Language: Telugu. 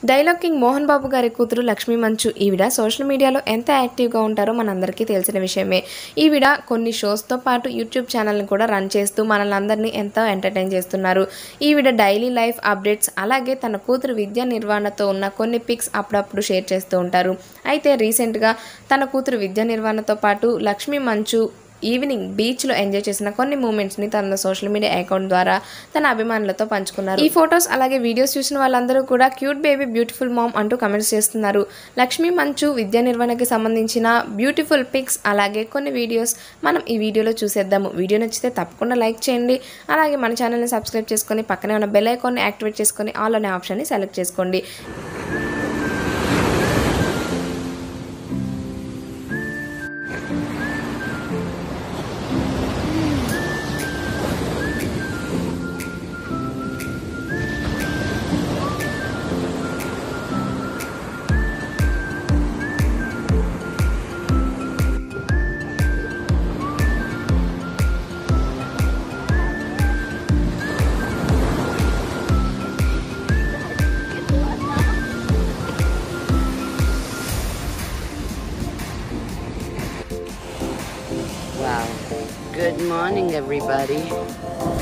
డైలాగ్ కింగ్ మోహన్ బాబు గారి కూతురు లక్ష్మీ మంచు ఈవిడ సోషల్ మీడియాలో ఎంత యాక్టివ్గా ఉంటారో మనందరికీ తెలిసిన విషయమే ఈవిడ కొన్ని షోస్తో పాటు యూట్యూబ్ ఛానల్ని కూడా రన్ చేస్తూ మనల్ని అందరినీ ఎంతో ఎంటర్టైన్ చేస్తున్నారు ఈవిడ డైలీ లైఫ్ అప్డేట్స్ అలాగే తన కూతురు విద్యా నిర్వహణతో ఉన్న కొన్ని పిక్స్ అప్పుడప్పుడు షేర్ చేస్తూ ఉంటారు అయితే రీసెంట్గా తన కూతురు విద్యా నిర్వహణతో పాటు లక్ష్మీ మంచు ఈవినింగ్ బీచ్లో ఎంజాయ్ చేసిన కొన్ని మూమెంట్స్ని తన సోషల్ మీడియా అకౌంట్ ద్వారా తన అభిమానులతో పంచుకున్నారు ఈ ఫొటోస్ అలాగే వీడియోస్ చూసిన వాళ్ళందరూ కూడా క్యూట్ బేబీ బ్యూటిఫుల్ మామ్ అంటూ కమెంట్స్ చేస్తున్నారు లక్ష్మీ మంచు విద్యా నిర్వహణకి సంబంధించిన బ్యూటిఫుల్ పిక్స్ అలాగే కొన్ని వీడియోస్ మనం ఈ వీడియోలో చూసేద్దాము వీడియో నచ్చితే తప్పకుండా లైక్ చేయండి అలాగే మన ఛానల్ని సబ్స్క్రైబ్ చేసుకొని పక్కనే ఉన్న బెల్ ఐకాన్ని యాక్టివేట్ చేసుకొని ఆల్ అనే ఆప్షన్ని సెలెక్ట్ చేసుకోండి Wow. Good morning, everybody.